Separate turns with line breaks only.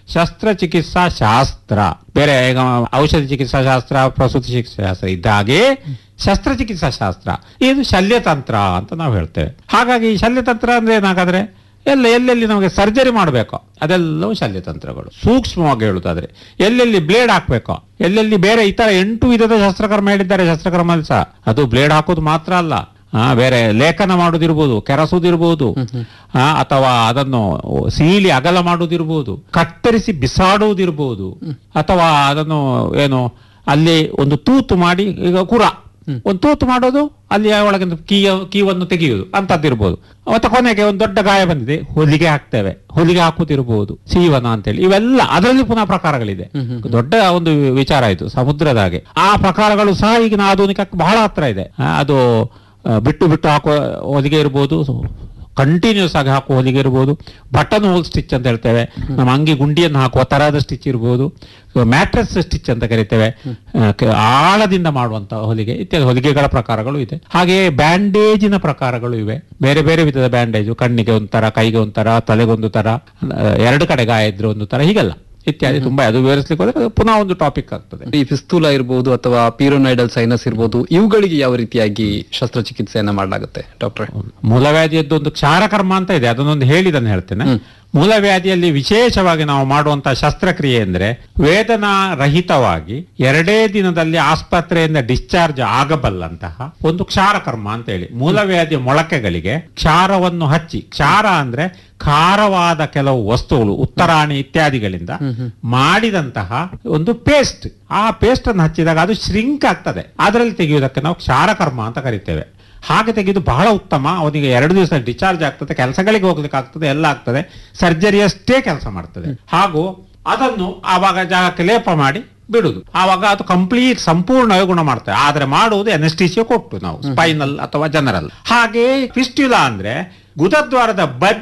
ಶಸ್ತ್ರಚಿಕಿತ್ಸಾ ಶಾಸ್ತ್ರ ಬೇರೆ ಈಗ ಔಷಧಿ ಚಿಕಿತ್ಸಾ ಶಾಸ್ತ್ರ ಪ್ರಸೂತಿ ಚಿಕಿತ್ಸಾ ಶಾಸ್ತ್ರ ಇದ್ದಾಗೆ ಶಸ್ತ್ರಚಿಕಿತ್ಸಾ ಶಾಸ್ತ್ರ ಇದು ಶಲ್ಯತಂತ್ರ ಅಂತ ನಾವು ಹೇಳ್ತೇವೆ ಹಾಗಾಗಿ ಈ ಶಲ್ಯತಂತ್ರ ಅಂದ್ರೆ ಏನಾಗಾದ್ರೆ ಎಲ್ಲ ಎಲ್ಲೆಲ್ಲಿ ನಮಗೆ ಸರ್ಜರಿ ಮಾಡಬೇಕು ಅದೆಲ್ಲವೂ ಶಲ್ಯತಂತ್ರಗಳು ಸೂಕ್ಷ್ಮವಾಗಿ ಹೇಳುತ್ತಾದ್ರೆ ಎಲ್ಲೆಲ್ಲಿ ಬ್ಲೇಡ್ ಹಾಕ್ಬೇಕು ಎಲ್ಲೆಲ್ಲಿ ಬೇರೆ ಇತರ ಎಂಟು ವಿಧದ ಶಸ್ತ್ರಕರ್ಮ ಹೇಳಿದ್ದಾರೆ ಶಸ್ತ್ರಕರ್ಮದಲ್ಲಿ ಸಹ ಅದು ಬ್ಲೇಡ್ ಹಾಕೋದು ಮಾತ್ರ ಅಲ್ಲ ಆ, ಬೇರೆ ಲೇಖನ ಮಾಡುದಿರ್ಬೋದು ಕೆರಸುದಿರ್ಬೋದು ಆ, ಅಥವಾ ಅದನ್ನು ಸೀಳಿ ಅಗಲ ಮಾಡುವುದಿರ್ಬೋದು ಕತ್ತರಿಸಿ ಬಿಸಾಡುವುದಿರ್ಬೋದು ಅಥವಾ ಅದನ್ನು ಏನು ಅಲ್ಲಿ ಒಂದು ತೂತು ಮಾಡಿ ಈಗ ಕುರ ಒಂದು ತೂತು ಮಾಡೋದು ಅಲ್ಲಿ ಒಳಗಿಂದ ಕೀಯ ಕೀವನ್ನು ತೆಗೆಯುವುದು ಅಂತದ್ದಿರ್ಬೋದು ಮತ್ತೆ ಕೊನೆಗೆ ಒಂದು ದೊಡ್ಡ ಗಾಯ ಬಂದಿದೆ ಹೊಲಿಗೆ ಹಾಕ್ತೇವೆ ಹೊಲಿಗೆ ಹಾಕುತ್ತಿರ್ಬೋದು ಸೀವನ ಅಂತೇಳಿ ಇವೆಲ್ಲ ಅದರಲ್ಲಿ ಪುನಃ ಪ್ರಕಾರಗಳಿದೆ ದೊಡ್ಡ ಒಂದು ವಿಚಾರ ಆಯ್ತು ಸಮುದ್ರದ ಹಾಗೆ ಆ ಪ್ರಕಾರಗಳು ಸಹ ಈಗಿನ ಆಧುನಿಕಕ್ಕೆ ಬಹಳ ಹತ್ರ ಇದೆ ಆ, ಅದು ಆ, ಬಿಟ್ಟು ಬಿಟ್ಟು ಹಾಕುವ ಹೊಲಿಗೆ ಇರ್ಬೋದು ಕಂಟಿನ್ಯೂಸ್ ಆಗಿ ಹಾಕುವ ಹೊಲಿಗೆ ಇರ್ಬೋದು ಬಟನ್ ಹೋಲ್ ಸ್ಟಿಚ್ ಅಂತ ಹೇಳ್ತೇವೆ ನಮ್ಮ ಅಂಗಿ ಗುಂಡಿಯನ್ನು ಹಾಕುವ ತರಹದ ಸ್ಟಿಚ್ ಇರ್ಬೋದು ಮ್ಯಾಟ್ರೆಸ್ ಸ್ಟಿಚ್ ಅಂತ ಕರಿತೇವೆ ಆ, ಕ- ಆಳದಿಂದ ಮಾಡುವಂತಹ ಹೊಲಿಗೆ ಇತ್ಯಾದಿ ಹೊಲಿಗೆಗಳ ಪ್ರಕಾರಗಳು ಇದೆ ಹಾಗೆಯೇ ಬ್ಯಾಂಡೇಜಿನ ಪ್ರಕಾರಗಳು ಇವೆ ಬೇರೆ ಬೇರೆ ವಿಧದ ಬ್ಯಾಂಡೇಜು ಕಣ್ಣಿಗೆ ಒಂಥರ ಕೈಗೆ ಒಂಥರ ತಲೆಗೊಂದು ತರ ಆ, ಎರಡು ಕಡೆ ಗಾಯ ಇದ್ರೆ ಒಂದು ತರ ಹೀಗೆಲ್ಲ ಇತ್ಯಾದಿ ತುಂಬಾ ಅದು ವಿವರಿಸ್ಲಿಕ್ಕೆ ಹೋದ್ರೆ ಅದು ಪುನಃ ಒಂದು ಟಾಪಿಕ್ ಆಗ್ತದೆ
ಈ ಫಿಸ್ತೂಲ ಇರ್ಬೋದು ಅಥವಾ ಪೀರೋನೈಡಲ್ ಸೈನಸ್ ಇರ್ಬೋದು ಇವುಗಳಿಗೆ ಯಾವ ರೀತಿಯಾಗಿ ಶಸ್ತ್ರಚಿಕಿತ್ಸೆಯನ್ನ ಮಾಡಲಾಗುತ್ತೆ ಡಾಕ್ಟ್ರೆ
ಮೂಲವ್ಯಾಧಿಯದ್ದು ಒಂದು ಕ್ಷಾರಕರ್ಮ ಅಂತ ಇದೆ ಅದನ್ನೊಂದು ಹೇಳಿದನ್ನು ಹೇಳ್ತೇನೆ ಮೂಲವ್ಯಾಧಿಯಲ್ಲಿ ವಿಶೇಷವಾಗಿ ನಾವು ಮಾಡುವಂತಹ ಶಸ್ತ್ರಕ್ರಿಯೆ ಅಂದ್ರೆ ವೇದನಾ ರಹಿತವಾಗಿ ಎರಡೇ ದಿನದಲ್ಲಿ ಆಸ್ಪತ್ರೆಯಿಂದ ಡಿಸ್ಚಾರ್ಜ್ ಆಗಬಲ್ಲಂತಹ ಒಂದು ಕ್ಷಾರಕರ್ಮ ಅಂತ ಹೇಳಿ ಮೂಲವ್ಯಾಧಿಯ ಮೊಳಕೆಗಳಿಗೆ ಕ್ಷಾರವನ್ನು ಹಚ್ಚಿ ಕ್ಷಾರ ಅಂದ್ರೆ ಖಾರವಾದ ಕೆಲವು ವಸ್ತುಗಳು ಉತ್ತರಾಣಿ ಇತ್ಯಾದಿಗಳಿಂದ ಮಾಡಿದಂತಹ ಒಂದು ಪೇಸ್ಟ್ ಆ ಪೇಸ್ಟ್ ಅನ್ನು ಹಚ್ಚಿದಾಗ ಅದು ಶ್ರಿಂಕ್ ಆಗ್ತದೆ ಅದರಲ್ಲಿ ತೆಗೆಯುವುದಕ್ಕೆ ನಾವು ಕ್ಷಾರಕರ್ಮ ಅಂತ ಕರಿತೇವೆ ಹಾಗೆ ತೆಗೆದು ಬಹಳ ಉತ್ತಮ ಅವನಿಗೆ ಎರಡು ದಿವಸ ಡಿಸ್ಚಾರ್ಜ್ ಆಗ್ತದೆ ಕೆಲಸಗಳಿಗೆ ಹೋಗ್ಲಿಕ್ಕೆ ಆಗ್ತದೆ ಎಲ್ಲ ಆಗ್ತದೆ ಸರ್ಜರಿ ಅಷ್ಟೇ ಕೆಲಸ ಮಾಡ್ತದೆ ಹಾಗೂ ಅದನ್ನು ಆವಾಗ ಜಾಗಕ್ಕೆ ಲೇಪ ಮಾಡಿ ಬಿಡುದು ಆವಾಗ ಅದು ಕಂಪ್ಲೀಟ್ ಸಂಪೂರ್ಣವಾಗಿ ಗುಣ ಮಾಡ್ತದೆ ಆದ್ರೆ ಮಾಡುವುದು ಎನಸ್ಟಿಸಿಯೋ ಕೊಟ್ಟು ನಾವು ಸ್ಪೈನಲ್ ಅಥವಾ ಜನರಲ್ ಹಾಗೆ ಫಿಸ್ಟ್ಯುಲಾ ಅಂದ್ರೆ ಗುದದ್ವಾರದ ಬದಿ